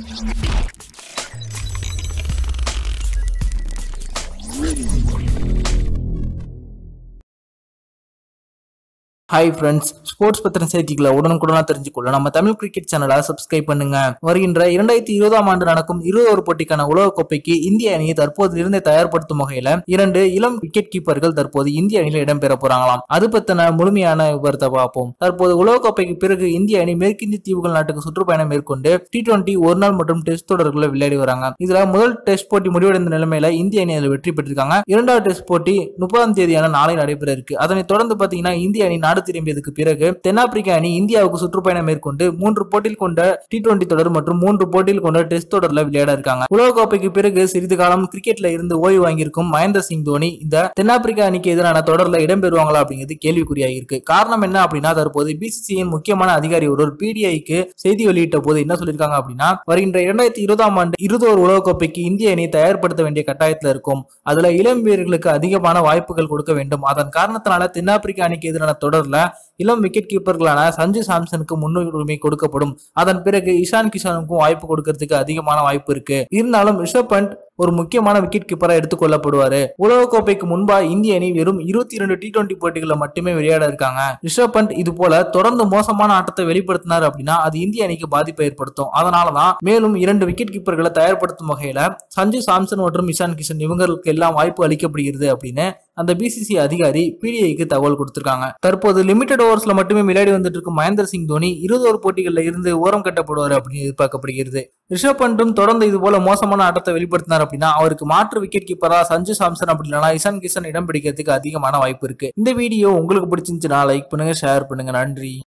hi friends sports பத்தின செய்திகளை உடனுக்குடனா தெரிஞ்சுக்கொள்ள நம்ம தமிழ் கிரிக்கெட் சேனலை சப்ஸ்கிரைப் பண்ணுங்க வருகின்ற இரண்டாயிரத்தி இருபதாம் ஆண்டு நடக்கும் இருபது போட்டிக்கான உலகக்கோப்பைக்கு இந்திய அணியை தற்போதிலிருந்தே தயார்படுத்தும் வகையில இரண்டு இளம் விக்கெட் கீப்பர்கள் தற்போது இந்திய அணியில் இடம்பெற போறாங்களாம் அது பத்தின முழுமையான விவரத்தை பார்ப்போம் தற்போது உலகக்கோப்பைக்கு பிறகு இந்திய அணி மேற்கிந்திய தீவுகள் நாட்டுக்கு சுற்றுப்பயணம் மேற்கொண்டு டி டுவெண்டி ஒரு நாள் மற்றும் டெஸ்ட் தொடர்களை விளையாடி வராங்க இதுல முதல் டெஸ்ட் போட்டி முடிவடைந்த நிலைமையில இந்திய அணி அதில் வெற்றி பெற்றிருக்காங்க இரண்டாவது டெஸ்ட் போட்டி முப்பதாம் தேதியான நாளை நடைபெற இருக்கு அதனைத் தொடர்ந்து பாத்தீங்கன்னா இந்திய அணி நாடு திரும்பியதுக்கு பிறகு தென்னாப்பிரிக்க அணி இந்தியாவுக்கு சுற்றுப்பயணம் மேற்கொண்டு மூன்று போட்டியில் கொண்ட டி டுவெண்டி தொடர் மற்றும் மூன்று போட்டியில் கொண்ட டெஸ்ட் தொடர்ல விளையாட இருக்காங்க உலகக்கோப்பைக்கு பிறகு சிறிது காலம் கிரிக்கெட்ல இருந்து ஓய்வு வாங்கியிருக்கும் மகேந்திர சிங் தோனி இந்த தென்னாப்பிரிக்க அணிக்கு எதிரான தொடர்ல இடம்பெறுவாங்களா அப்படிங்கிறது கேள்விக்குறியாயிருக்கு காரணம் என்ன அப்படின்னா தற்போது பிசிசியின் முக்கியமான அதிகாரி ஒருவர் பிடிஐக்கு செய்தி வெளியிட்ட போது என்ன சொல்லியிருக்காங்க அப்படின்னா வருகின்ற இரண்டாயிரத்தி இருபதாம் ஆண்டு இருபத்தோரு உலகக்கோப்பைக்கு இந்திய அணியை தயார்படுத்த வேண்டிய கட்டாயத்தில் இருக்கும் அதுல இளம் வீரர்களுக்கு அதிகமான வாய்ப்புகள் கொடுக்க வேண்டும் அதன் காரணத்தினால தென்னாப்பிரிக்க அணிக்கு எதிரான தொடர்ல இளம் விக்கெட் கீப்பர்களான சஞ்சு சாம்சனுக்கு முன்னுரிமை கொடுக்கப்படும் அதன் பிறகு இஷான் கிஷானுக்கும் வாய்ப்பு கொடுக்கறதுக்கு அதிகமான வாய்ப்பு இருக்கு இருந்தாலும் ரிஷப் பண்ட் ஒரு முக்கியமான விக்கெட் கீப்பரா எடுத்துக் கொள்ளப்படுவாரு உலகக்கோப்பைக்கு முன்பா இந்திய அணி வெறும் இருபத்தி இரண்டு டி டுவெண்டி போட்டிகளை மட்டுமே விளையாட இருக்காங்க ரிஷப் பண்ட் இது போல தொடர்ந்து மோசமான ஆட்டத்தை வெளிப்படுத்தினார் அப்படின்னா அது இந்திய அணிக்கு பாதிப்பை ஏற்படுத்தும் அதனாலதான் மேலும் இரண்டு விக்கெட் கீப்பர்களை தயார்படுத்தும் வகையில சஞ்சு சாம்சன் மற்றும் இஷான் கிஷன் இவங்களுக்கு எல்லாம் வாய்ப்பு அளிக்கப்படுகிறது அப்படின்னு அந்த பிசிசி அதிகாரி பிடிஐக்கு தகவல் கொடுத்திருக்காங்க தற்போது லிமிடெட் ஓவர்ஸ்ல மட்டுமே விளையாடி வந்துட்டு இருக்கும் மகேந்திர சிங் தோனி இருபது ஓவர் போட்டிகளில் இருந்து ஓரம் கட்டப்படுவார் அப்படின்னு எதிர்பார்க்கப்படுகிறது ரிஷப் பண்டும் தொடர்ந்து இது போல மோசமான ஆட்டத்தை வெளிப்படுத்தினார் அப்படின்னா அவருக்கு மாற்று விக்கெட் கீப்பரா சஞ்சு சாம்சன் அப்படி இல்லைனா இசான் கிஷன் இடம் பிடிக்கிறதுக்கு அதிகமான வாய்ப்பு இருக்கு இந்த வீடியோ உங்களுக்கு பிடிச்சிருந்துச்சுன்னா லைக் பண்ணுங்க ஷேர் பண்ணுங்க நன்றி